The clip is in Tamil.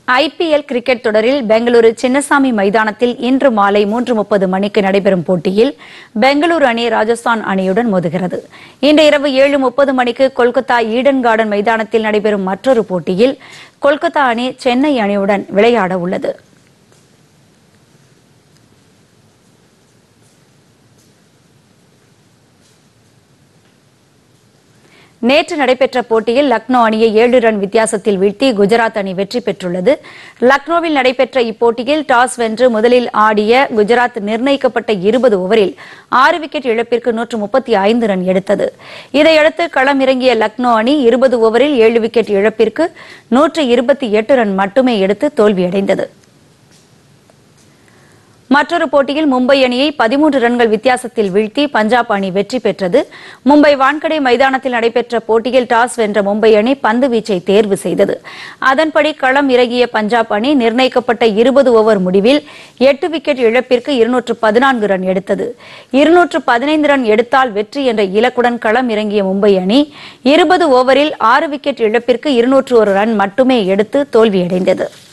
ஐபிஎல் கிரிக்கெட் தொடரில் பெங்களூரு சின்னசாமி மைதானத்தில் இன்று மாலை மூன்று முப்பது மணிக்கு நடைபெறும் போட்டியில் பெங்களூரு அணி ராஜஸ்தான் அணியுடன் மோதுகிறது இன்று இரவு ஏழு முப்பது மணிக்கு கொல்கத்தா ஈடன் கார்டன் மைதானத்தில் நடைபெறும் மற்றொரு போட்டியில் கொல்கத்தா அணி சென்னை அணியுடன் விளையாட உள்ளது நேற்று நடைபெற்ற போட்டியில் லக்னோ அணியை ஏழு ரன் வித்தியாசத்தில் வீழ்த்தி குஜராத் அணி வெற்றி பெற்றுள்ளது லக்னோவில் நடைபெற்ற இப்போட்டியில் டாஸ் வென்று முதலில் ஆடிய குஜராத் நிர்ணயிக்கப்பட்ட இருபது ஓவரில் ஆறு விக்கெட் இழப்பிற்கு நூற்று முப்பத்தி ஐந்து ரன் எடுத்தது இதையடுத்து களம் இறங்கிய லக்னோ அணி இருபது ஓவரில் ஏழு விக்கெட் இழப்பிற்கு நூற்று இருபத்தி எட்டு ரன் மட்டுமே எடுத்து தோல்வியடைந்தது மற்றொரு போட்டியில் மும்பை அணியை பதிமூன்று ரன்கள் வித்தியாசத்தில் வீழ்த்தி பஞ்சாப் அணி வெற்றி பெற்றது மும்பை வான்கடை மைதானத்தில் நடைபெற்ற போட்டியில் டாஸ் வென்ற மும்பை அணி பந்து வீச்சை தேர்வு செய்தது அதன்படி களம் இறங்கிய பஞ்சாப் அணி நிர்ணயிக்கப்பட்ட இருபது ஓவர் முடிவில் எட்டு விக்கெட் இழப்பிற்கு இருநூற்று பதினான்கு ரன் எடுத்தது இருநூற்று பதினைந்து ரன் எடுத்தால் வெற்றி என்ற இலக்குடன் களம் இறங்கிய மும்பை அணி இருபது ஓவரில் ஆறு விக்கெட் இழப்பிற்கு இருநூற்று ஒரு ரன் மட்டுமே எடுத்து தோல்வியடைந்தது